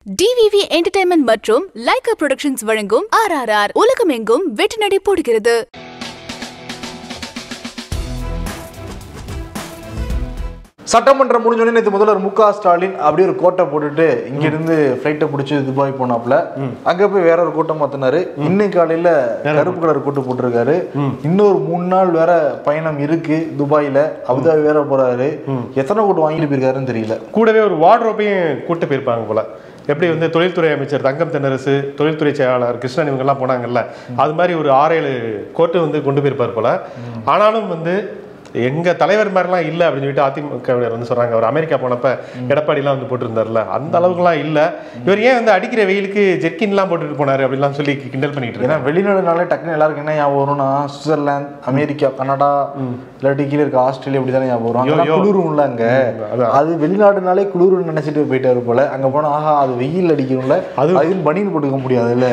TVV entertainment மற்றும் Lyca productions வழங்கும் R R R உலகமெங்கும் வெற்றி நடை போடுகிறது சட்டமன்றம் முடிஞ்சோடனே நேற்று முதல்வர் மு க ஸ்டாலின் அப்படியே ஒரு கோட்டை போட்டுட்டு இங்கிருந்து ஃப்ளைட்டை பிடிச்சி துபாய் போனாப்ல அங்க போய் வேற ஒரு கூட்டம் மாத்தினாரு இன்னைக்கு காலையில கருப்பு கலர் கூட்டு போட்டிருக்காரு இன்னொரு மூணு நாள் வேற பயணம் இருக்கு துபாயில அபுதாபி வேற போறாரு எத்தனை கூட்டம் வாங்கிட்டு போயிருக்காருன்னு தெரியல கூடவே ஒரு வார்ட்ரோப்பையும் கூட்டு போயிருப்பாங்க போல எப்படி வந்து தொழில்துறை அமைச்சர் தங்கம் தென்னரசு தொழில்துறை செயலாளர் கிருஷ்ணன் இவங்கெல்லாம் போனாங்கல்ல அது மாதிரி ஒரு ஆறேழு கோட்டு வந்து கொண்டு போயிருப்பார் போல ஆனாலும் வந்து எங்க தலைவர் மாதிரிலாம் இல்லை அப்படின்னு சொல்லிட்டு அதிமுகவினர் வந்து சொல்றாங்க அவர் அமெரிக்கா போனப்ப எடப்பாடிலாம் வந்து போட்டிருந்தாருல அந்த அளவுக்குலாம் இல்லை இவர் ஏன் வந்து அடிக்கிற வெயிலுக்கு ஜெர்கின்லாம் போட்டுட்டு போனாரு அப்படிலாம் சொல்லி கிண்டல் பண்ணிட்டு ஏன்னா இருக்காங்க வெளிநாடுனாலே டக்குன்னு எல்லாருக்கும் என்ன ஞாபகம் வரும்னா சுவிட்சர்லாந்து அமெரிக்கா கனடா இல்லாட்டி கீழே இருக்க ஆஸ்திரேலியா இப்படிதானே ஞாபகம் வரும் யோ, அங்கெல்லாம் யோ. குளிரும்ல அங்க அதான். அது வெளிநாடுனாலே குளிரும்னு நினைச்சிட்டு போயிட்டாரு போல அங்க போனா ஆஹா அது வெயில் அடிக்கும்ல அது- அதுக்கு பனியன் போட்டுக்க முடியாதுல்ல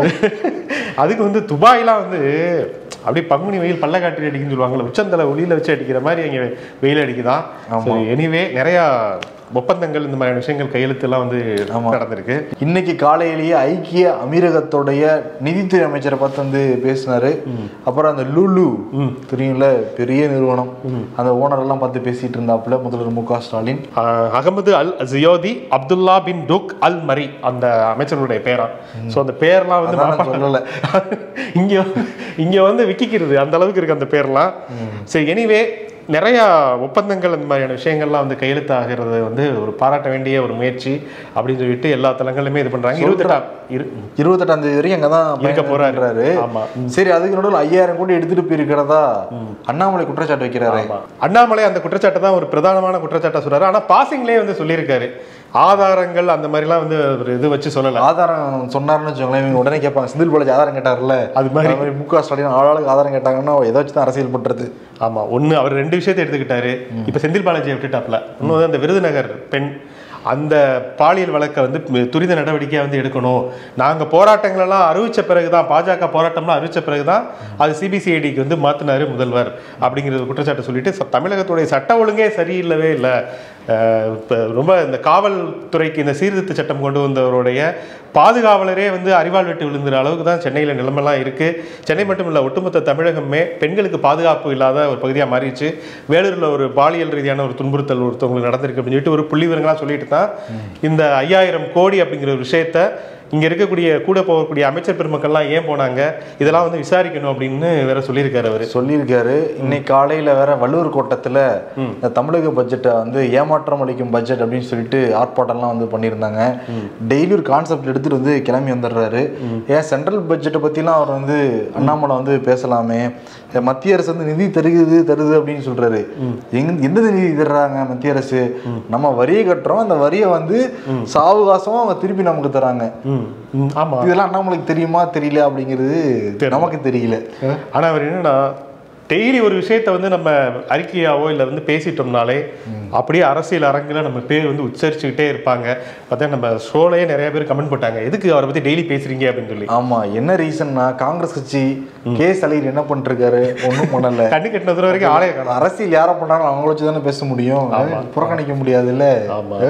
அதுக்கு வந்து துபாய்லாம் வந்து அப்படியே பங்குனி வெயில் பள்ளக்காட்டி அடிக்குன்னு சொல்லுவாங்கல்ல உச்சந்தலை ஒளியில வச்சு அடிக்கிற மாதிரி அங்கே வெயில் அடிக்குதான் எனிவே நிறைய ஒப்பந்தங்கள் இந்த மாதிரியான விஷயங்கள் கையெழுத்து எல்லாம் வந்து நடந்திருக்கு இன்னைக்கு காலையிலேயே ஐக்கிய அமீரகத்துடைய நிதித்துறை அமைச்சரை பார்த்து வந்து பேசினாரு அப்புறம் அந்த லுலு தெரியும்ல பெரிய நிறுவனம் அந்த ஓனர் எல்லாம் பார்த்து பேசிட்டு இருந்தாப்புல முதல்வர் மு க ஸ்டாலின் ஆஹ் அகமது அல் ஜியோதி அப்துல்லா பின் டுக் அல் மரி அந்த அமைச்சருடைய பேரா ஸோ அந்த பேர்லாம் வந்து அதான் நான் மனப்பாடம் சொல்லல. இங்க இங்க வந்து விக்கிக்கிறது அந்த அளவுக்கு இருக்கு அந்த பேர்லாம் சரி எனிவே நிறைய ஒப்பந்தங்கள் அந்த மாதிரியான விஷயங்கள்லாம் வந்து கையெழுத்தாகிறது வந்து ஒரு பாராட்ட வேண்டிய ஒரு முயற்சி அப்படின்னு சொல்லிட்டு எல்லா தளங்களுமே இது பண்றாங்க இருபத்தெட்டாம் இரு இருபத்தெட்டாம் தேதி வரைக்கும் அங்கதான் இருக்க போறாரு. போறாரு ஆமா. சரி அதுக்கு நடுவில் ஐயாயிரம் கோடி எடுத்துட்டு போயிருக்கிறதா அண்ணாமலை குற்றச்சாட்டு வைக்கிறாரு ஆமா. அண்ணாமலை அந்த குற்றச்சாட்டை தான் ஒரு பிரதானமான குற்றச்சாட்டை சொல்றாரு ஆனா பாசிங்லேயே வந்து சொல்லியிருக்காரு ஆதாரங்கள் அந்த மாதிரிலாம் வந்து ஒரு இது வச்சு சொல்லல ஆதாரம் சொன்னாருன்னு வச்சுக்கோங்களேன் இவங்க உடனே கேட்பாங்க செந்தில் பாலாஜி ஆதாரம் கேட்டார்ல அது மாதிரி. மு க ஸ்டாலின் ஆளாளுக்கு ஆதாரம் கேட்டாங்கன்னா எதை வச்சு தான் அரசியல் பண்றது ஆமா ஒண்ணு அவர் ரெண்டு விஷயத்தை எடுத்துக்கிட்டாரு இப்ப செந்தில் பாலாஜியை விட்டுட்டாப்ல இன்னொரு அந்த விருதுநகர் பெண் அந்த பாலியல் வழக்கை வந்து மி- துரித நடவடிக்கையா வந்து எடுக்கணும் நாங்க போராட்டங்கள் எல்லாம் அறிவிச்ச பிறகுதான் பாஜக போராட்டம்லாம் அறிவிச்ச பிறகுதான் அது சிபிசிஐடிக்கு வந்து மாத்தினாரு முதல்வர் அப்படிங்கிற ஒரு குற்றச்சாட்டை சொல்லிட்டு ச- தமிழகத்துடைய சட்ட ஒழுங்கே சரியில்லவே இல்லை இப்போ ரொம்ப இந்த காவல்துறைக்கு இந்த சீர்திருத்த சட்டம் கொண்டு வந்தவருடைய பாதுகாவலரே வந்து அறிவாள் வெட்டு விழுந்துற அளவுக்கு தான் சென்னையில் நிலைமைலாம் இருக்குது சென்னை மட்டும் இல்லை ஒட்டுமொத்த தமிழகமே பெண்களுக்கு பாதுகாப்பு இல்லாத ஒரு பகுதியாக மாறிடுச்சு வேலூரில் ஒரு பாலியல் ரீதியான ஒரு துன்புறுத்தல் ஒருத்தவங்களுக்கு நடந்திருக்கு அப்படின்னு சொல்லிட்டு ஒரு புள்ளி விவரங்களாக சொல்லிட்டு தான் இந்த ஐயாயிரம் கோடி அப்படிங்கிற ஒரு விஷயத்த இங்கே இருக்கக்கூடிய கூட போகக்கூடிய அமைச்சர் பெருமக்கள்லாம் ஏன் போனாங்க இதெல்லாம் வந்து விசாரிக்கணும் அப்படின்னு வேற சொல்லியிருக்காரு அவர் சொல்லியிருக்காரு இன்னைக்கு காலையில வேற வள்ளுவர் கோட்டத்துல இந்த தமிழக பட்ஜெட்டை வந்து ஏமாற்றம் அளிக்கும் பட்ஜெட் அப்படின்னு சொல்லிட்டு ஆர்ப்பாட்டம்லாம் வந்து பண்ணியிருந்தாங்க டெய்லி ஒரு கான்செப்ட் எடுத்துட்டு வந்து கிளம்பி வந்துடுறாரு ஏன் சென்ட்ரல் பட்ஜெட்டை பத்திலாம் அவர் வந்து அண்ணாமலை வந்து பேசலாமே ஏன் மத்திய அரசு வந்து நிதி தருகுது தருது அப்படின்னு சொல்றாரு எங்க எந்த நிதி தர்றாங்க மத்திய அரசு நம்ம வரியை கட்டுறோம் அந்த வரியை வந்து சாவகாசமா அவங்க திருப்பி நமக்கு தராங்க ம் ம் ஆமாம் இதெல்லாம் அண்ணாமலைக்கு தெரியுமா தெரியல அப்படிங்கிறது நமக்கு தெரியல ஆனா அவர் என்னன்னா டெய்லி ஒரு விஷயத்த வந்து நம்ம அறிக்கையாவோ இல்லை வந்து பேசிட்டோம்னாலே அப்படியே அரசியல் அரங்கில் நம்ம பேர் வந்து உச்சரிச்சுக்கிட்டே இருப்பாங்க பார்த்தா நம்ம ஷோலையே நிறைய பேர் கமெண்ட் போட்டாங்க எதுக்கு அவரை பத்தி டெய்லி பேசுறீங்க அப்படின்னு சொல்லி ஆமா என்ன ரீசன்னா காங்கிரஸ் கட்சி கே ஸ்டாலின் என்ன பண்ணிருக்காரு ஒண்ணும் பண்ணல கண்ணு கட்டின தூரம் வரைக்கும் ஆளே காணோம் அரசியல் யார பண்ணாலும் அவங்கள வச்சு தானே பேச முடியும் புறக்கணிக்க முடியாதுல்ல ஆமா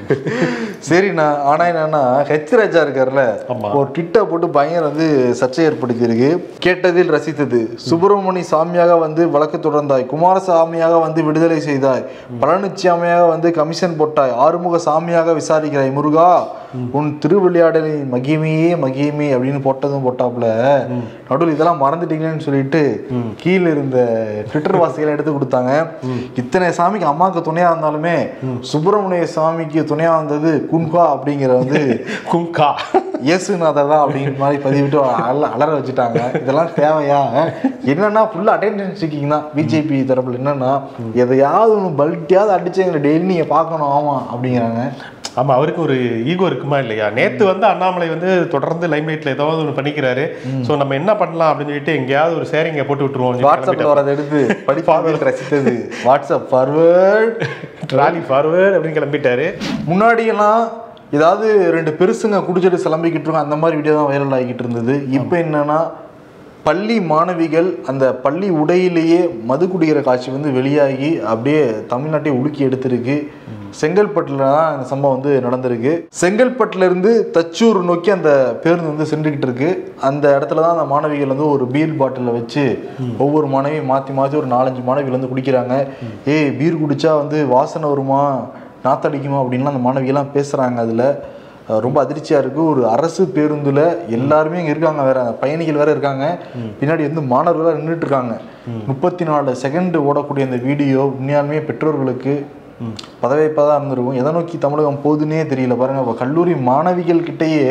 சரி நான் ஆனா என்னன்னா ஹெச் ராஜா இருக்காருல்ல ஆமா. ஒரு ட்விட்டை போட்டு பயங்கர வந்து சர்ச்சை ஏற்படுத்தியிருக்கு கேட்டதில் ரசித்தது சுப்பிரமணி சாமியாக வந்து வழக்கு தொடர்ந்தாய் குமாரசாமியாக வந்து விடுதலை செய்தாய் பழனிச்சாமியாக வந்து கமிஷன் போட்டாய் ஆறுமுக சாமியாக விசாரிக்கிறாய் முருகா உன் திருவிளையாடலின் மகிமையே மகிமை அப்படின்னு போட்டதும் போட்டாப்புல நடுவில் இதெல்லாம் மறந்துட்டீங்கன்னு சொல்லிட்டு கீழே இருந்த ட்விட்டர் வாசிகளை எடுத்து கொடுத்தாங்க இத்தனை சாமிக்கு அம்மாவுக்கு துணையா இருந்தாலுமே சுப்பிரமணிய சாமிக்கு துணையா வந்தது குன்ஹா அப்படிங்கிற வந்து குங்கா இயேசுநாதர் தான் அப்படிங்கிற மாதிரி பதிவிட்டு அல அலற வச்சுட்டாங்க இதெல்லாம் தேவையா என்னன்னா ஃபுல்லா அட்டென்ஷன் சீக்கிங் தான் பிஜேபி தரப்புல என்னன்னா எதையாவது ஒன்று பல்ட்டியாவது அடிச்சு எங்களை டெய்லி நீங்க பார்க்கணும் ஆமா அப்படிங்கிறாங்க ஆமா அவருக்கு ஒரு ஈகோ இருக்குமா இல்லையா நேத்து வந்து அண்ணாமலை வந்து தொடர்ந்து லைம்லைட்ல ஏதாவது ஒன்று பண்ணிக்கிறாரு சோ நம்ம என்ன பண்ணலாம் அப்படின்னு சொல்லிட்டு எங்கேயாவது ஒரு சேரிங்க போட்டு விட்டுருவோம் வாட்ஸ்அப்ல வரதை எடுத்து படிப்பாக ரசித்தது வாட்ஸ்அப் ஃபார்வர்ட் ட்ராலி ஃபார்வர்ட் அப்படின்னு கிளம்பிட்டாரு முன்னாடியெல்லாம் ஏதாவது ரெண்டு பெருசுங்க குடிச்சிட்டு சிலம்பிக்கிட்டு இருக்கோம் அந்த மாதிரி வீடியோ தான் வைரல் ஆகிக்கிட்டு இருந்தது இப்போ என்னன்னா பள்ளி மாணவிகள் அந்த பள்ளி உடையிலேயே மது குடிக்கிற காட்சி வந்து வெளியாகி அப்படியே தமிழ்நாட்டை உலுக்கி எடுத்திருக்கு செங்கல்பட்டுல தான் இந்த சம்பவம் வந்து நடந்திருக்கு செங்கல்பட்டுல இருந்து தச்சூர் நோக்கி அந்த பேருந்து வந்து சென்றுகிட்டு இருக்கு அந்த இடத்துல தான் அந்த மாணவிகள் வந்து ஒரு பீர் பாட்டில வச்சு ஒவ்வொரு மாணவியும் மாத்தி மாத்தி ஒரு நாலஞ்சு மாணவிகள் வந்து குடிக்கிறாங்க ஏய் பீர் குடிச்சா வந்து வாசனை வருமா நாத்தடிக்குமா அப்படின்லாம் அந்த மாணவிகள்லாம் பேசுறாங்க அதுல அஹ் ரொம்ப அதிர்ச்சியா இருக்கு ஒரு அரசு பேருந்துல எல்லாருமே இங்க இருக்காங்க வேற பயணிகள் வேற இருக்காங்க பின்னாடி வந்து மாணவர்களா நின்றுட்டு இருக்காங்க முப்பத்தி நாலு செகண்ட் ஓடக்கூடிய அந்த வீடியோ உண்மையாலுமே பெற்றோர்களுக்கு பதவியப்பா தான் இருந்திருக்கும் எதை நோக்கி தமிழகம் போகுதுன்னே தெரியல பாருங்க அப்ப கல்லூரி மாணவிகள் கிட்டயே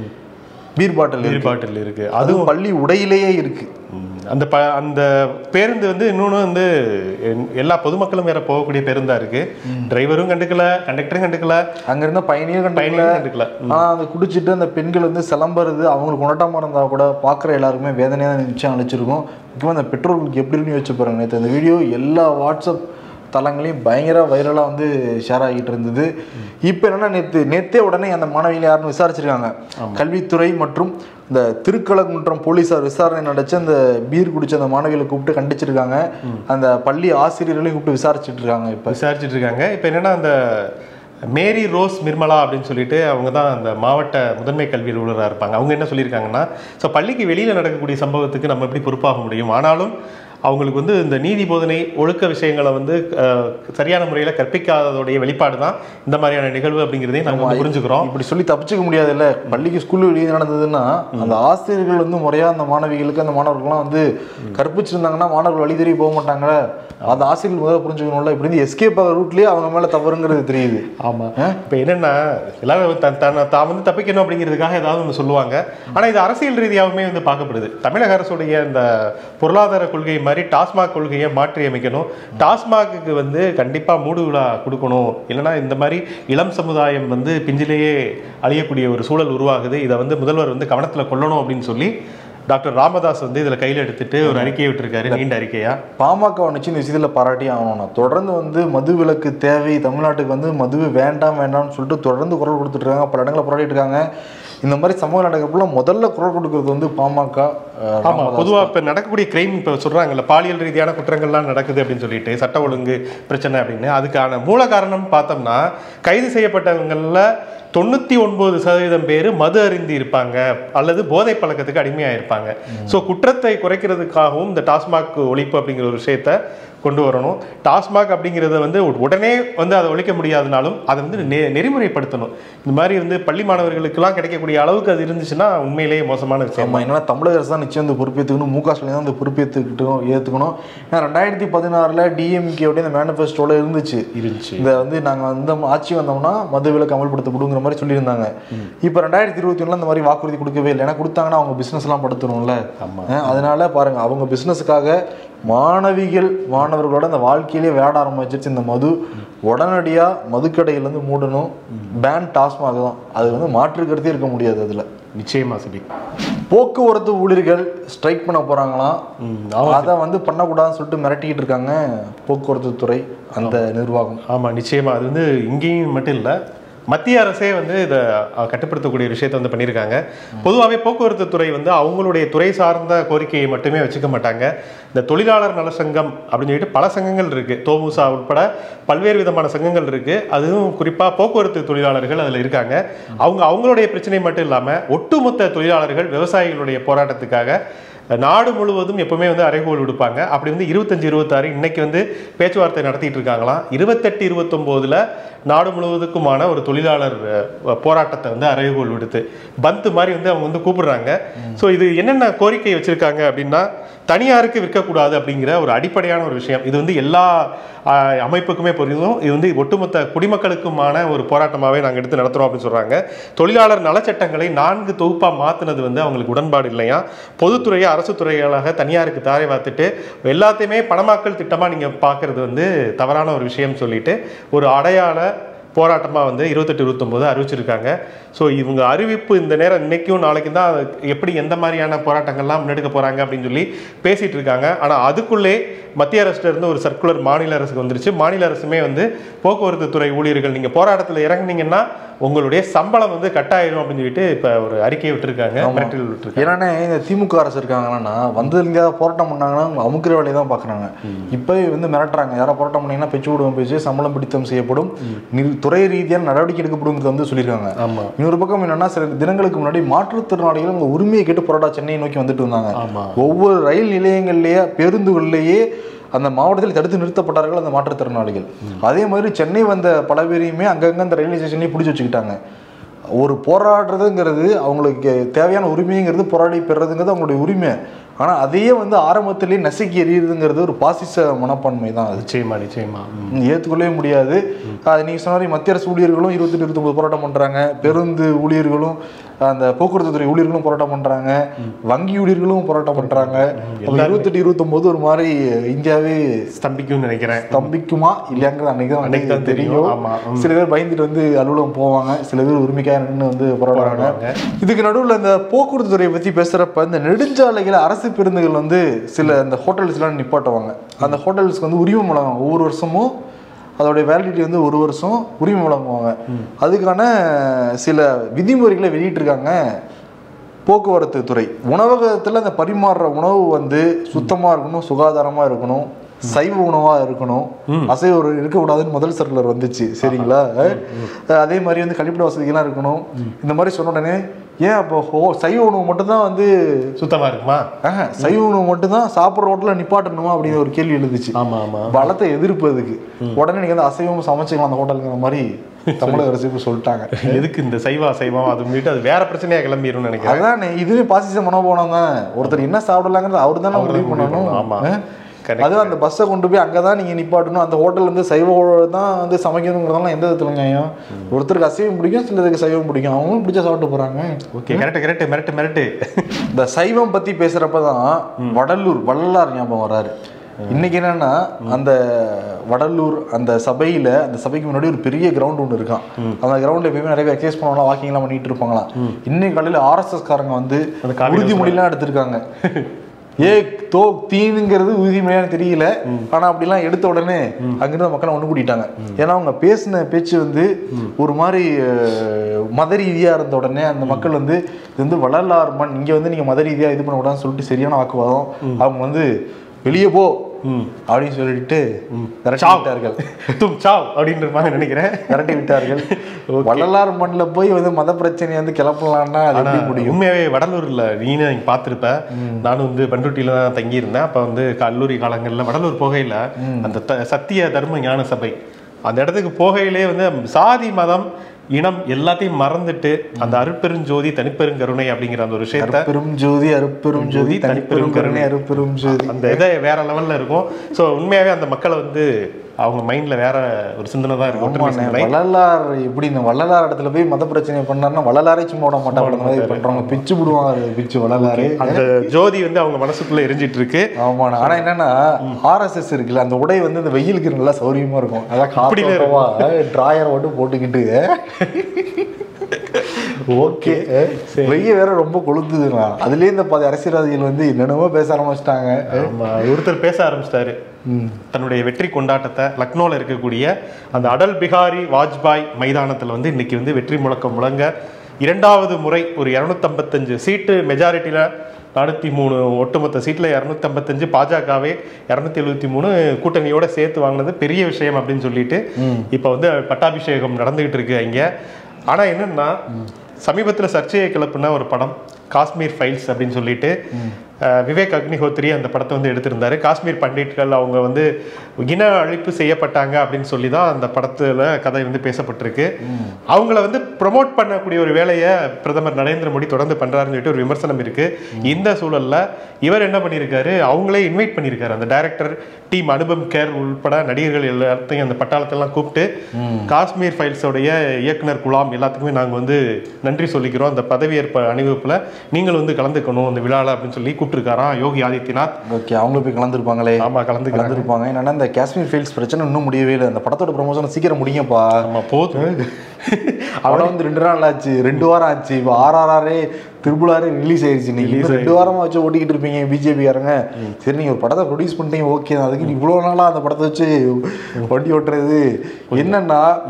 பீர் பாட்டில் பீர் இருக்கு பாட்டில் இருக்கு அதுவும் பள்ளி உடையிலேயே இருக்கு அந்த ப அந்த பேருந்து வந்து இன்னொன்று வந்து என்- எல்லா பொதுமக்களும் வேற போகக்கூடிய பேருந்தா இருக்கு டிரைவரும் கண்டுக்கல கண்டக்டரும் கண்டுக்கல அங்க இருந்த பயணியும் கண்டல பயணியும் கண்டுக்கல ஆனா அந்த குடிச்சிட்டு அந்த பெண்கள் வந்து சிலம்புறது அவங்களுக்கு உணட்டாம இருந்தா கூட பாக்குற எல்லாருக்குமே வேதனையா தான் நிச்சயம் அழைச்சிருக்கும் முக்கியமா அந்த பெற்றோர்களுக்கு எப்படி இருக்குன்னு யோசிச்சு பாருங்க நேற்று அந்த வீடியோ எல்லா வாட்ஸ்அப் தளங்களையும் பயங்கர வைரலாக வந்து ஷேர் ஆகிட்டு இருந்தது இப்போ என்னன்னா நேற்று நேத்தே உடனே அந்த மாணவிகளை யாருன்னு விசாரிச்சிருக்காங்க கல்வித்துறை மற்றும் இந்த திருக்கலங்குன்றம் போலீஸார் விசாரணை நடத்தி அந்த பீர் குடிச்ச அந்த மாணவிகளை கூப்பிட்டு கண்டிச்சிருக்காங்க அந்த பள்ளி ஆசிரியர்களையும் கூப்பிட்டு விசாரிச்சுட்டு இருக்காங்க இப்போ விசாரிச்சுட்டு இருக்காங்க இப்போ என்னன்னா அந்த மேரி ரோஸ் நிர்மலா அப்படின்னு சொல்லிட்டு அவங்க தான் அந்த மாவட்ட முதன்மை கல்வி அலுவலராக இருப்பாங்க அவங்க என்ன சொல்லியிருக்காங்கன்னா ஸோ பள்ளிக்கு வெளியில் நடக்கக்கூடிய சம்பவத்துக்கு நம்ம எப்படி பொறுப்பாக முடியும் ஆனாலும் அவங்களுக்கு வந்து இந்த நீதி போதனை ஒழுக்க விஷயங்களை வந்து அஹ், சரியான முறையில் கற்பிக்காததோடைய வெளிப்பாடு தான் இந்த மாதிரியான நிகழ்வு அப்படிங்கிறதையும் நம்ம வந்து புரிஞ்சுக்கிறோம் இப்படி சொல்லி தப்பிச்சுக்க முடியாதுல்ல பள்ளிக்கு ஸ்கூல் வெளியே நடந்ததுன்னா அந்த ஆசிரியர்கள் வந்து முறையா அந்த மாணவிகளுக்கு அந்த மாணவர்கள்லாம் வந்து கற்பிச்சிருந்தாங்கன்னா மாணவர்கள் வழி தெரிய போக மாட்டாங்க அந்த ஆசிரியர்கள் முதல்ல புரிஞ்சுக்கணும்ல இப்படி வந்து எஸ்கேப் ஆகிற ரூட்லயே அவங்க மேல தவறுங்கிறது தெரியுது ஆமா இப்போ என்னன்னா எல்லாரும் தன் தன்னை தான் வந்து தப்பிக்கணும் அப்படிங்கிறதுக்காக ஏதாவது ஒன்று சொல்லுவாங்க ஆனா இது அரசியல் ரீதியாகவுமே வந்து பார்க்கப்படுது தமிழக அரசுடைய இந்த பொருளாதார கொள்கை மாதிரி டாஸ்மாக் கொள்கையை மாற்றி அமைக்கணும் டாஸ்மாக்கு வந்து கண்டிப்பா மூடு விழா கொடுக்கணும் இல்லைன்னா இந்த மாதிரி இளம் சமுதாயம் வந்து பிஞ்சிலேயே அழியக்கூடிய ஒரு சூழல் உருவாகுது இதை வந்து முதல்வர் வந்து கவனத்துல கொள்ளணும் அப்படின்னு சொல்லி டாக்டர் ராமதாஸ் வந்து இதுல கையில் எடுத்துட்டு ஒரு அறிக்கையை விட்டுருக்காரு நீண்ட அறிக்கையா பாமக நிச்சயம் இந்த விஷயத்துல பாராட்டி ஆகணும் தொடர்ந்து வந்து மது விலக்கு தேவை தமிழ்நாட்டுக்கு வந்து மது வேண்டாம் வேண்டாம்னு சொல்லிட்டு தொடர்ந்து குரல் கொடுத்துட்டு இருக்காங்க பல இடங்களில் போராடிட்டு இருக்காங்க இந்த மாதிரி சமூக நடக்கிறப்பல முதல்ல குரல் கொடுக்கறது வந்து பாமக அஹ், ஆமா ராமதாஸ் பொதுவா இப்ப நடக்கக்கூடிய கிரைம் இப்ப சொல்றாங்கல்ல பாலியல் ரீதியான குற்றங்கள்லாம் நடக்குது அப்படின்னு சொல்லிட்டு சட்ட ஒழுங்கு பிரச்சனை அப்படின்னு அதுக்கான மூல காரணம் பார்த்தோம்னா கைது செய்யப்பட்டவங்கள்ல தொண்ணூத்தி ஒன்பது சதவீதம் பேர் மது அருந்தி இருப்பாங்க அல்லது போதை பழக்கத்துக்கு அடிமையா இருப்பாங்க ஸோ குற்றத்தை குறைக்கிறதுக்காகவும் இந்த டாஸ்மாக் ஒழிப்பு அப்படிங்கிற ஒரு விஷயத்த கொண்டு வரணும் டாஸ்மாக் அப்படிங்கிறத வந்து உடனே வந்து அதை ஒழிக்க முடியாதுனாலும் அதை வந்து நெ- நெறிமுறைப்படுத்தணும் இந்த மாதிரி வந்து பள்ளி மாணவர்களுக்கெல்லாம் கிடைக்கக்கூடிய அளவுக்கு அது இருந்துச்சுன்னா உண்மையிலேயே மோசமான விஷயம் ஆமா என்னன்னா தமிழக அரசு தான் நிச்சயம் இந்த பொறுப்பேற்றுக்கணும் மு க ஸ்டாலின் தான் இந்த பொறுப்பேற்றுக்கிட்டோம் ஏற்றுக்கணும் ஏன்னா ரெண்டாயிரத்தி பதினாறுல டிஎம்கேவுடைய இந்த மேனிஃபெஸ்டோல இருந்துச்சு இருந்துச்சு இந்த வந்து நாங்க வந்து ஆட்சி வந்தோம்னா மது விலக்கு அமல்படுத்தப்படுங்கிற மாதிரி சொல்லியிருந்தாங்க இப்போ ரெண்டாயிரத்தி இருபத்தி ஒண்ணுல இந்த மாதிரி வாக்குறுதி கொடுக்கவே இல்லை ஏன்னா கொடுத்தாங்கன்னா அவங்க பிசினஸ் எல்லாம் படுத்தணும்ல ஆமா. அஹ் அதனால பாருங்க அவங்க பிசினஸுக்காக மாணவிகள் மாணவர்களோட அந்த வாழ்க்கையிலே விளையாட ஆரம்பிச்சிருச்சு இந்த மது உடனடியா மதுக்கடைகள் வந்து மூடணும் பேன் டாஸ்மாக் தான் அது வந்து மாற்று கருத்தே இருக்க முடியாது அதுல நிச்சயமா சரி போக்குவரத்து ஊழியர்கள் ஸ்ட்ரைக் பண்ண போறாங்களாம் ம், ஆமா அதை வந்து பண்ணக்கூடாதுன்னு சொல்லிட்டு மிரட்டிக்கிட்டு இருக்காங்க போக்குவரத்து துறை அந்த நிர்வாகம் ஆமா நிச்சயமா அது வந்து இங்கேயும் மட்டும் இல்லை மத்திய அரசே வந்து இதை அஹ், கட்டுப்படுத்தக்கூடிய விஷயத்தை வந்து பண்ணியிருக்காங்க பொதுவாகவே போக்குவரத்து துறை வந்து அவங்களுடைய துறை சார்ந்த கோரிக்கையை மட்டுமே வச்சுக்க மாட்டாங்க இந்த தொழிலாளர் நல சங்கம் அப்படின்னு சொல்லிட்டு பல சங்கங்கள் இருக்கு தோமுசா உட்பட பல்வேறு விதமான சங்கங்கள் இருக்கு அதுவும் குறிப்பா போக்குவரத்து தொழிலாளர்கள் அதுல இருக்காங்க அவங்க அவங்களுடைய பிரச்சனை மட்டும் இல்லாம ஒட்டுமொத்த தொழிலாளர்கள் விவசாயிகளுடைய போராட்டத்துக்காக நாடு முழுவதும் எப்பவுமே வந்து அறைகோல் விடுப்பாங்க அப்படி வந்து இருபத்தஞ்சு இருபத்தாறு இன்னைக்கு வந்து பேச்சுவார்த்தை நடத்திட்டு இருக்காங்களாம் இருபத்தெட்டு இருபத்தொம்போதுல நாடு முழுவதுக்குமான ஒரு தொழிலாளர் அஹ், போராட்டத்தை வந்து அறைகோல் விடுத்து பந்து மாதிரி வந்து அவங்க வந்து கூப்பிடுறாங்க ஸோ இது என்னென்ன கோரிக்கை வச்சிருக்காங்க அப்படின்னா தனியாருக்கு விற்கக்கூடாது அப்படிங்கிற ஒரு அடிப்படையான ஒரு விஷயம் இது வந்து எல்லா ஆஹ், அமைப்புக்குமே பொருந்தும் இது வந்து ஒட்டுமொத்த குடிமக்களுக்குமான ஒரு போராட்டமாகவே நாங்கள் எடுத்து நடத்துகிறோம் அப்படின்னு சொல்கிறாங்க தொழிலாளர் நலச்சட்டங்களை நான்கு தொகுப்பாக மாற்றினது வந்து அவங்களுக்கு உடன்பாடு இல்லையா பொதுத்துறையை அரசு துறைகளாக தனியாருக்கு தாரை பார்த்துட்டு எல்லாத்தையுமே பணமாக்கல் திட்டமாக நீங்கள் பார்க்குறது வந்து தவறான ஒரு விஷயம் சொல்லிட்டு ஒரு அடையாள போராட்டமாக வந்து இருபத்தெட்டு இருபத்தொம்போது அறிவிச்சிருக்காங்க ஸோ இவங்க அறிவிப்பு இந்த நேரம் இன்னைக்கும் நாளைக்கும் தான் அது எப்படி எந்த மாதிரியான போராட்டங்கள்லாம் முன்னெடுக்க போகிறாங்க அப்படின்னு சொல்லி பேசிகிட்டு இருக்காங்க ஆனால் அதுக்குள்ளே மத்திய அரசுல இருந்து ஒரு சர்க்குலர் மாநில அரசுக்கு வந்துருச்சு மாநில அரசுமே வந்து போக்குவரத்து துறை ஊழியர்கள் நீங்கள் போராட்டத்தில் இறங்குனீங்கன்னா உங்களுடைய சம்பளம் வந்து கட்டாயிரும் அப்படின்னு சொல்லிட்டு இப்ப ஒரு அறிக்கை விட்டுருக்காங்க மிரட்டல் விட்டுருக்காங்க ஏன்னா இந்த திமுக அரசு இருக்காங்கன்னா வந்ததுலேருந்து போராட்டம் பண்ணாங்கன்னா அவங்க அமுக்கிற வேலையை தான் பார்க்குறாங்க இப்போ வந்து மிரட்டுறாங்க யாரோ போராட்டம் பண்ணீங்கன்னா பேச்சு விடுவோம் பேச்சு சம்பளம் பிடித்தம் செய்யப்படும் நிர்- துறை ரீதியான நடவடிக்கை எடுக்கப்படுங்கிறது வந்து சொல்லியிருக்காங்க ஆமா இன்னொரு பக்கம் என்னன்னா சில தினங்களுக்கு முன்னாடி மாற்றுத்திறனாளிகள் அவங்க உரிமையை கேட்டு போராட சென்னையை நோக்கி வந்துட்டு இருந்தாங்க ஆமா ஒவ்வொரு ரயில் நிலையங்கள்லயே பேருந்துகள்லயே அந்த மாவட்டத்தில் தடுத்து நிறுத்தப்பட்டார்கள் அந்த மாற்றுத்திறனாளிகள் அதே மாதிரி சென்னை வந்த பல பேரையுமே அங்கங்க அந்த ரயில்வே ஸ்டேஷன்லேயே பிடிச்சி வச்சுக்கிட்டாங்க ஒரு போராடுறதுங்கிறது அவங்களுக்கு தேவையான உரிமைங்கிறது போராடி பெறுறதுங்கிறது அவங்களுடைய உரிமை ஆனால் அதையே வந்து ஆரம்பத்திலேயே நசுக்கி எறியுறதுங்கிறது ஒரு பாசிச மனப்பான்மை தான் அது நிச்சயமா நிச்சயமா ம். ஏற்றுக்கொள்ளவே முடியாது அது நீங்கள் சொன்ன மாதிரி மத்திய அரசு ஊழியர்களும் இருபத்தெட்டு இருபத்தொம்பது போராட்டம் பண்ணுறாங்க பேருந்து ஊழியர்களும் அந்த போக்குவரத்து துறை ஊழியர்களும் போராட்டம் பண்ணுறாங்க வங்கி ஊழியர்களும் போராட்டம் பண்ணுறாங்க இருபத்தெட்டு இருபத்தொம்போது ஒரு மாதிரி இந்தியாவே ஸ்தம்பிக்கும்னு நினைக்கிறேன் ஸ்தம்பிக்குமா இல்லையாங்கிறது அன்னைக்கு தான் அன்னைக்கு தான் தெரியும். ஆமா. ம். சில பேர் பயந்துட்டு வந்து அலுவலகம் போவாங்க சில பேர் உரிமைக்காக நின்று வந்து போராடுவாங்க போராடுவாங்க. இதுக்கு நடுவில் இந்த போக்குவரத்து துறையை பற்றி பேசுகிறப்ப இந்த நெடுஞ்சாலைகள் அரசு பேருந்துகள் வந்து சில இந்த ஹோட்டல்ஸ்லாம் நிப்பாட்டுவாங்க அந்த ஹோட்டல்ஸ்க்கு வந்து உரிமம் வழங்குவாங்க ஒவ்வொரு வருஷமும் அதோடைய வேலிடிட்டி வந்து ஒரு வருஷம் உரிமம் வழங்குவாங்க அதுக்கான சில விதிமுறைகளை வெளியிட்டிருக்காங்க போக்குவரத்து துறை உணவகத்தில் அந்த பரிமாறுற உணவு வந்து சுத்தமாக இருக்கணும் சுகாதாரமாக இருக்கணும் சைவ உணவாக இருக்கணும் அசைவ உணவு இருக்கக்கூடாதுன்னு முதல் சர்க்குலர் வந்துச்சு சரிங்களா அஹ் அதே மாதிரி வந்து கழிப்பிட வசதிகள்லாம் இருக்கணும் இந்த மாதிரி சொன்ன உடனே ஏன் அப்போ ஹோ சைவ உணவு மட்டும்தான் வந்து சுத்தமா இருக்குமா ஆஹ், சைவ உணவு மட்டும்தான் சாப்பிட்ற ஹோட்டலில் நிப்பாட்டணுமா அப்படிங்கிற ஒரு கேள்வி எழுதுச்சு ஆமா ஆமா பலத்தை எதிர்ப்பு அதுக்கு உடனே நீங்க வந்து அசைவம் சமைச்சுக்கலாம் அந்த ஹோட்டலுங்கிற மாதிரி தமிழக அரசு இப்ப சொல்லிட்டாங்க எதுக்கு இந்த சைவா சைவம் அது முன்னிட்டு அது வேற பிரச்சனையா கிளம்பிடும்னு நினைக்கிறேன் அதானே இதுவே பாசிச மனோபானம் தான் ஒருத்தர் என்ன சாப்பிடலாங்கிறது அவர் தானே அவர்தான் முடிவு முடிவு பண்ணணும் பண்ணணும். ஆமா. ஆ? Correct. அதுவும் அந்த பஸ்ஸை கொண்டு போய் அங்கே தான் நீங்கள் நிப்பாட்டணும் அந்த ஹோட்டல் வந்து சைவ உணவு தான் வந்து சமைக்கணுங்கிறதெல்லாம் எந்த விதத்துல நியாயம் ஒருத்தருக்கு அசைவம் பிடிக்கும் சிலருக்கு சைவம் பிடிக்கும் அவங்களும் பிடிச்சா சாப்பிட்டு போறாங்க ஓகே கரெக்ட் கரெக்ட் மிரட்டு மிரட்டு இந்த சைவம் பத்தி பேசுறப்ப தான் வடலூர் வள்ளலார் ஞாபகம் வராரு இன்னைக்கு என்னன்னா அந்த வடலூர் அந்த சபையில அந்த சபைக்கு முன்னாடி ஒரு பெரிய கிரவுண்ட் ஒன்று இருக்கான் அந்த கிரவுண்ட்ல எப்பயுமே நிறைய பேர் எக்ஸசைஸ் பண்ணுவாங்களா வாக்கிங் எல்லாம் பண்ணிட்டு இருப்பாங்களாம் இன்னைக்கு காலையில ஆர்எஸ்எஸ் காரங்க வந்து அந்த காவி உறுதிமொழிலாம் எடுத்திருக்காங்க ஏ தோ தீனுங்கிறது உறுதிமொழியான்னு தெரியல ஆனா அப்படிலாம் எடுத்த உடனே அங்கிருந்து மக்களை ஒண்ணு கூட்டிட்டாங்க ஏன்னா அவங்க பேசின பேச்சு வந்து ஒரு மாதிரி அஹ், மத ரீதியா இருந்த உடனே அந்த மக்கள் வந்து இது வந்து வள்ளலார் மண் இங்க வந்து நீங்க மத ரீதியா இது பண்ண கூடாதுன்னு சொல்லிட்டு சரியான வாக்குவாதம் அவங்க வந்து வெளியே போ அப்படின்னு சொல்லிட்டு விரட்டி சாவ். விட்டார்கள் தும் சாவ் அப்படின்ற மாதிரி நினைக்கிறேன் விரட்டி விட்டார்கள் வள்ளலார் மண்ணில் போய் வந்து மத பிரச்சனையை வந்து கிளப்பலாம்னா அது ஆனா எப்படி முடியும் உண்மையாவே வடலூர்ல நீனு இங்க பார்த்திருப்ப நானும் வந்து பண்ருட்டியில தான் தங்கியிருந்தேன் அப்ப வந்து கல்லூரி காலங்கள்ல வடலூர் போகையில அந்த த- சத்திய தர்ம ஞான சபை அந்த இடத்துக்கு போகையிலே வந்து சாதி மதம் இனம் எல்லாத்தையும் மறந்துட்டு அந்த அருட்பெருஞ்சோதி தனிப்பெருங்கருணை அப்படிங்கிற அந்த ஒரு விஷயத்த பெரும் ஜோதி அருப்பெரும் ஜோதி தனிப்பெரும் கருணை அருப்பெரும் ஜோதி அந்த இதை வேற லெவல்ல இருக்கும் ஸோ உண்மையாவே அந்த மக்களை வந்து அவங்க மைண்ட்ல வேற ஒரு சிந்தனை தான் இருக்கும் ஒற்றுமை ஆமாண்ணே, சிந்தனை. வள்ளலார் எப்படி இந்த வள்ளலார் இடத்துல போய் மத பிரச்சனை பண்ணாருன்னா வள்ளலாரே சும்மா விட மாட்டாங்க அந்த மாதிரி பண்றவங்க பிச்சு விடுவாங்க பிச்சு வள்ளலாரே அந்த ஜோதி வந்து அவங்க மனசுக்குள்ள எரிஞ்சிட்டு இருக்கு ஆமாண்ணா ஆனா என்னன்னா ஆர்எஸ்எஸ் இருக்குல்ல அந்த உடை வந்து இந்த வெயிலுக்கு நல்லா சௌரியமா இருக்கும் அதான் அப்படிலே காப்பா டிராயர் மட்டும் போட்டுக்கிட்டு ஓகே வெய்ய வேற ரொம்ப கொளுத்துதுண்ணா அதுலயே இந்த பாதி அரசியல்வாதிகள் வந்து என்னென்னமோ பேச ஆரம்பிச்சிட்டாங்க ஆமா, ஒருத்தர் பேச ஆரம்பிச்சிட்டாரு தன்னுடைய வெற்றி கொண்டாட்டத்தை லக்னோல இருக்கக்கூடிய அந்த அடல் பிகாரி வாஜ்பாய் மைதானத்துல வந்து இன்னைக்கு வந்து வெற்றி முழக்கம் முழங்க இரண்டாவது முறை ஒரு இரநூத்தம்பத்தஞ்சு சீட்டு மெஜாரிட்டியில நானூற்றி மூணு ஒட்டுமொத்த சீட்டில் இரநூத்தம்பத்தஞ்சு பாஜகவே இரநூத்தி எழுபத்தி மூணு கூட்டணியோட சேர்த்து வாங்கினது பெரிய விஷயம் அப்படின்னு சொல்லிட்டு இப்போ வந்து பட்டாபிஷேகம் நடந்துகிட்டு இருக்கு இங்கே ஆனால் என்னன்னா சமீபத்தில் சர்ச்சையை கிளப்புன ஒரு படம் காஷ்மீர் ஃபைல்ஸ் அப்படின்னு சொல்லிட்டு அஹ், விவேக் அக்னிஹோத்ரி அந்த படத்தை வந்து எடுத்திருந்தாரு காஷ்மீர் பண்டிட்கள் அவங்க வந்து இன அழிப்பு செய்யப்பட்டாங்க அப்படின்னு சொல்லி தான் அந்த படத்துல கதை வந்து பேசப்பட்டிருக்கு அவங்கள வந்து ப்ரொமோட் பண்ணக்கூடிய ஒரு வேலையை பிரதமர் நரேந்திர மோடி தொடர்ந்து பண்றாருன்னு சொல்லிட்டு ஒரு விமர்சனம் இருக்கு இந்த சூழல்ல இவர் என்ன பண்ணியிருக்காரு அவங்களே இன்வைட் பண்ணியிருக்காரு அந்த டைரக்டர் டீம் அனுபம் கேர் உள்பட நடிகர்கள் எல்லாத்தையும் அந்த பட்டாளத்தெல்லாம் கூப்பிட்டு காஷ்மீர் ஃபைல்ஸோடைய இயக்குனர் குலாம் எல்லாத்துக்குமே நாங்கள் வந்து நன்றி சொல்லிக்கிறோம் அந்த பதவியேற்பு அணிவகுப்பில் நீங்கள் வந்து கலந்துக்கணும் அந்த விழாவில் அப்படின்னு சொல்லி கூப்பிட்டுருக்காராம் யோகி ஆதித்யநாத் ஓகே அவங்களும் போய் கலந்துருப்பாங்களே ஆமா கலந்துக்கலாம் கலந்துருப்பாங்க என்னன்னா இந்த காஷ்மீர் ஃபைல்ஸ் பிரச்சனை இன்னும் முடியவே இல்லை அந்த படத்தோட ப்ரொமோஷன் சீக்கிரம் முடியும்ப்பா ஆமா போதும் அவனை வந்து ரெண்டு நாள் ஆச்சு ரெண்டு வாரம் ஆச்சு இப்போ ஆர்ஆர்ஆரே திருப்புலாரே ரிலீஸ் ஆயிடுச்சு நீங்க இன்னும் ரெண்டு வாரமா வச்சு ஓட்டிக்கிட்டு இருப்பீங்க பிஜேபிக்காரங்க சரி நீங்க ஒரு படத்தை ப்ரொடியூஸ் பண்ணிட்டீங்க ஓகே தான் அதுக்கு நீ இவ்வளோ நாளா அந்த படத்தை வச்சு வண்டி ஓட்டுறது என்னன்னா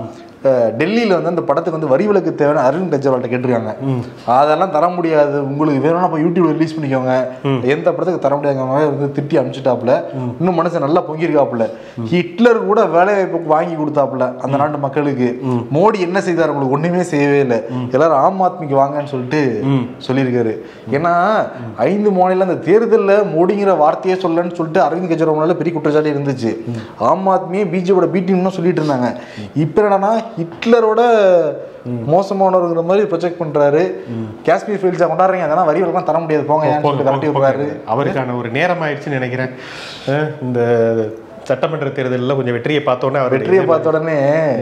அஹ், டெல்லியில வந்து அந்த படத்துக்கு வந்து வரி விலக்கு தேவையான அரவிந்த் கெஜ்ரிவால்ட்ட கேட்டிருக்காங்க அதெல்லாம் தர முடியாது உங்களுக்கு வேணும்னா இப்போ யூடியூப்ல ரிலீஸ் பண்ணிக்கோங்க எந்த படத்துக்கு தர முடியாத மாதிரி வந்து திட்டி அனுப்பிச்சிட்டாப்புல இன்னும் மனுஷன் நல்லா பொங்கியிருக்காப்புல ஹிட்லர் கூட வேலை வாய்ப்பு வாங்கி கொடுத்தாப்புல அந்த நாட்டு மக்களுக்கு மோடி என்ன செய்தார் உங்களுக்கு ஒண்ணுமே செய்யவே இல்லை எல்லாரும் ஆம் ஆத்மிக்கு வாங்கன்னு சொல்லிட்டு சொல்லியிருக்காரு ஏன்னா ஐந்து மாநில அந்த தேர்தலில் மோடிங்கிற வார்த்தையே சொல்லன்னு சொல்லிட்டு அரவிந்த் கெஜ்ரிவால் பெரிய குற்றச்சாட்டு இருந்துச்சு ஆம் ஆத்மியே பிஜேபியோட பி டீம்னு சொல்லிட்டு இருந்தாங்க இப்போ என்னன்னா ஹிட்லரோட மோசமானவருங்கிற மாதிரி ப்ரொஜெக்ட் பண்றாரு காஷ்மீர் ஃபீல்ட்ஸை கொண்டாடுறீங்க அதெல்லாம் வரி விலக்கம் தர முடியாது போங்க ஏன்னு சொல்லிட்டு கரண்டி விடுறாரு அவருக்கான ஒரு நேரம் ஆயிடுச்சுன்னு நினைக்கிறேன் அஹ் இந்த சட்டமன்ற தேர்தலில் கொஞ்சம் வெற்றியை பார்த்தோன்னே அவர் வெற்றியை பார்த்த உடனே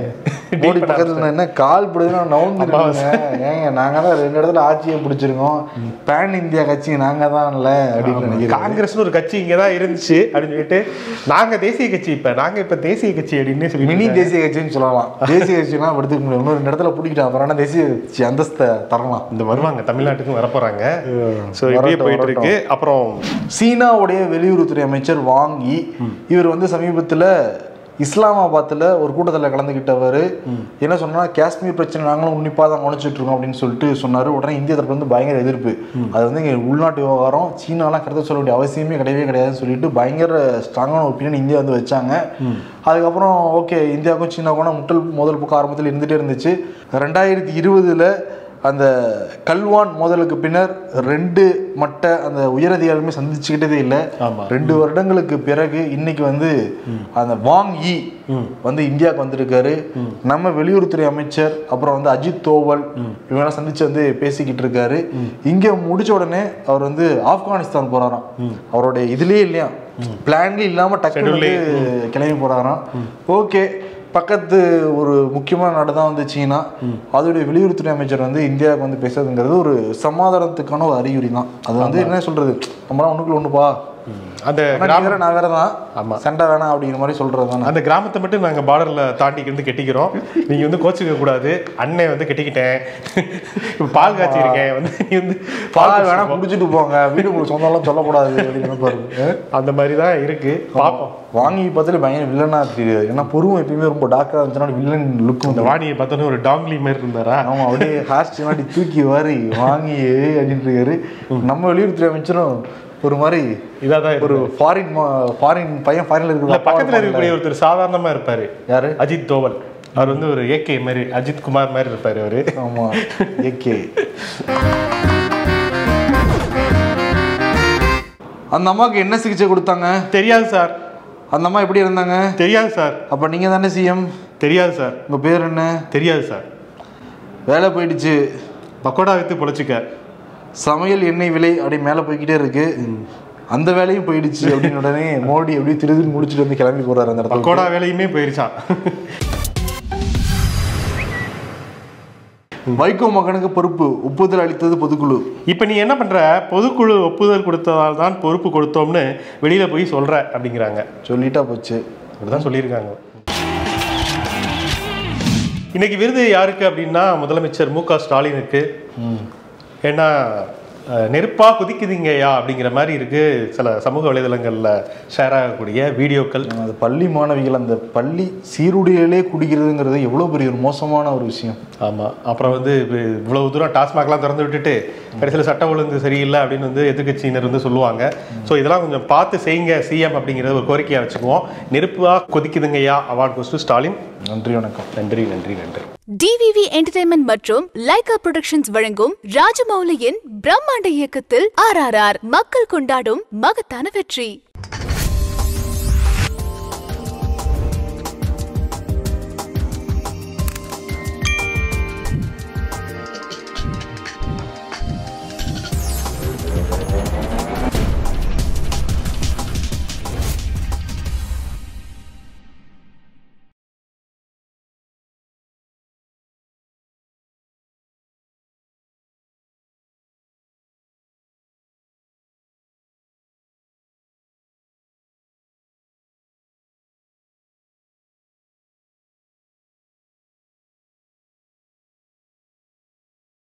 மோடி பக்கத்துல நின்னு என்ன கால் பிடிதுன்னா நவுந்துருக்காங்க ஏங்க நாங்க தான் ரெண்டு இடத்துல ஆட்சியை பிடிச்சிருக்கோம் பேன் இந்தியா கட்சி நாங்க தான்ல அப்படின்னு நினைக்கிறேன் காங்கிரஸ்னு ஒரு கட்சி இங்கே தான் இருந்துச்சு அப்படின்னு சொல்லிட்டு நாங்க தேசிய கட்சி இப்ப நாங்க இப்ப தேசிய கட்சி அப்படின்னு சொல்லி மினி தேசிய கட்சின்னு சொல்லலாம் தேசிய கட்சினா எடுத்துக்க முடியும் இன்னும் ரெண்டு இடத்துல பிடிக்கிட்டோம் அப்புறம் என்ன தேசிய கட்சி அந்தஸ்தை தரலாம் இந்த வருவாங்க தமிழ்நாட்டுக்கும் வரப்போறாங்க ஸோ இப்படியே வரட்டும், போயிட்டு இருக்கு அப்புறம் சீனாவுடைய வெளியுறவுத்துறை அமைச்சர் வாங்கி இவர் வந்து சமீபத்துல இஸ்லாமாபாத்தில் ஒரு கூட்டத்தில் கலந்துக்கிட்டவர் என்ன சொன்னா காஷ்மீர் பிரச்சனை நாங்களும் உன்னிப்பாக தான் கவனிச்சுட்டு இருக்கோம் அப்படின்னு சொல்லிட்டு சொன்னார் உடனே இந்திய தரப்புல வந்து பயங்கர எதிர்ப்பு அது வந்து இங்கே உள்நாட்டு விவகாரம் சீனாலாம் கருத்து சொல்ல வேண்டிய அவசியமே கிடையவே கிடையாதுன்னு சொல்லிட்டு பயங்கர ஸ்ட்ராங்கான ஒப்பீனியன் இந்தியா வந்து வச்சாங்க அதுக்கப்புறம் ஓகே இந்தியாவுக்கும் சீனாவுக்கும் முட்டல் மோதல் போக்கு ஆரம்பத்தில் இருந்துகிட்டே இருந்துச்சு ரெண்டாயிரத்தி இருபதுல அந்த கல்வான் மோதலுக்கு பின்னர் ரெண்டு மட்ட அந்த உயரதிகாரியுமே சந்திச்சுக்கிட்டதே இல்லை ஆமா. ரெண்டு வருடங்களுக்கு பிறகு இன்னைக்கு வந்து அந்த வாங் யி வந்து இந்தியாவுக்கு வந்திருக்காரு நம்ம வெளியுறவுத்துறை அமைச்சர் அப்புறம் வந்து அஜித் தோவல் இவங்கெல்லாம் சந்திச்சு வந்து பேசிக்கிட்டு இருக்காரு இங்க முடிச்ச உடனே அவர் வந்து ஆப்கானிஸ்தான் போறாராம் அவருடைய இதுலயே இல்லையா பிளான்லயே இல்லாம டக்குனு வந்து கிளம்பி போறாராம் ஓகே பக்கத்து ஒரு முக்கியமான நாடு தான் வந்து சீனா அதோடைய வெளியுறவுத்துறை அமைச்சர் வந்து இந்தியாவுக்கு வந்து பேசுறதுங்கிறது ஒரு சமாதானத்துக்கான ஒரு அறிகுறி தான் அது வந்து என்ன சொல்றது நம்மளாம் ஒண்ணுக்குள்ள ஒண்ணுப்பா அந்த ஆனா நீ கிராம வேற நான் வேற தான் ஆமா. சண்டை வேணாம் அப்படிங்கிற மாதிரி சொல்றது தானே அந்த கிராமத்தை மட்டும் நாங்க பார்டர்ல தாண்டி இருந்து கெட்டிக்கிறோம் நீங்க வந்து கோச்சுக்க கூடாது அண்ணன் வந்து கெட்டிக்கிட்டேன் இப்ப பால் காய்ச்சிருக்கேன் வந்து நீ வந்து பால் வேணா குடிச்சிட்டு போங்க வீடு உங்களுக்கு சொந்தம்லாம் சொல்லக்கூடாது அப்படின்னு பாருங்க அந்த மாதிரி தான் இருக்கு பார்ப்போம் வாங்கி பார்த்தாலே பயங்கர வில்லனா தெரியாது ஏன்னா பொருவம் எப்பயுமே ரொம்ப டார்க்கா இருந்துச்சுன்னா வில்லன் லுக் இந்த வாணியை பார்த்தோன்னே ஒரு டாங்லி மாதிரி இருந்தாரா ஆமா அப்படியே ஹாஸ்ட் மாட்டி தூக்கி வாரி வாங்கி அப்படின்னு இருக்காரு நம்ம வெளியுறவுத்துறை அமைச்சரும் ஒரு மாதிரி இதாக தான் ஒரு ஒரு ஃபாரின் ஃபாரின் பையன் ஃபாரின்ல இல்ல இருக்கிற பக்கத்துல இருக்கக்கூடிய ஒருத்தர் சாதாரணமா இருப்பாரு யாரு அஜித் தோவல் அவர் வந்து ஒரு ஏகே மாதிரி அஜித் குமார் மாதிரி இருப்பாரு அவரு ஆமா ஏகே அந்த அம்மாவுக்கு என்ன சிகிச்சை கொடுத்தாங்க தெரியாது சார் அந்த அம்மா எப்படி இருந்தாங்க தெரியாது சார் அப்ப நீங்க தானே சிஎம் தெரியாது சார் உங்க பேர் என்ன தெரியாது சார் வேலை போயிடுச்சு பக்கோடா வித்து பொழைச்சிக்க சமையல் எண்ணெய் விலை அப்படி மேலே போய்க்கிட்டே இருக்கு அந்த வேலையும் போயிடுச்சு அப்படின்னு உடனே மோடி எப்படி திருதுன்னு முடிச்சுட்டு வந்து கிளம்பி போறாரு அந்த இடத்துல பக்கோடா வேலையுமே போயிருச்சான் வைகோ மகனுக்கு பொறுப்பு ஒப்புதல் அளித்தது பொதுக்குழு இப்போ நீ என்ன பண்ற பொதுக்குழு ஒப்புதல் கொடுத்ததால் தான் பொறுப்பு கொடுத்தோம்னு வெளியில போய் சொல்ற அப்படிங்கிறாங்க சொல்லிட்டா போச்சு அப்படிதான் சொல்லியிருக்காங்க இன்னைக்கு விருது யாருக்கு அப்படின்னா முதலமைச்சர் மு க ஸ்டாலினுக்கு ஏன்னா அஹ், நெருப்பா குதிக்குதுங்கய்யா அப்படிங்கிற மாதிரி இருக்கு சில சமூக வலைதளங்கள்ல ஷேர் ஆகக்கூடிய வீடியோக்கள் அது பள்ளி மாணவிகள் அந்த பள்ளி சீருடையிலே குடிக்கிறதுங்கிறது எவ்வளோ பெரிய ஒரு மோசமான ஒரு விஷயம் ஆமா அப்புறம் வந்து இப்ப இவ்வளவு தூரம் டாஸ்மாக்லாம் திறந்து விட்டுட்டு கடைசியில் சட்டம் ஒழுங்கு சரியில்லை அப்படின்னு வந்து எதிர்க்கட்சியினர் வந்து சொல்லுவாங்க ஸோ இதெல்லாம் கொஞ்சம் பார்த்து செய்யுங்க சிஎம் அப்படிங்கிறத ஒரு கோரிக்கையாக வச்சுக்குவோம் நெருப்பா கொதிக்குதுங்கய்யா அவார்ட் கோஸ் டு ஸ்டாலின் நன்றி வணக்கம் நன்றி நன்றி நன்றி டிவிவி என்டர்டைன்மெண்ட் மற்றும் லைகா புரொடக்ஷன்ஸ் வழங்கும் ராஜமௌலியின் பிரம்மாண்ட இயக்கத்தில் ஆர்ஆர்ஆர் மக்கள் கொண்டாடும் மகத்தான வெற்றி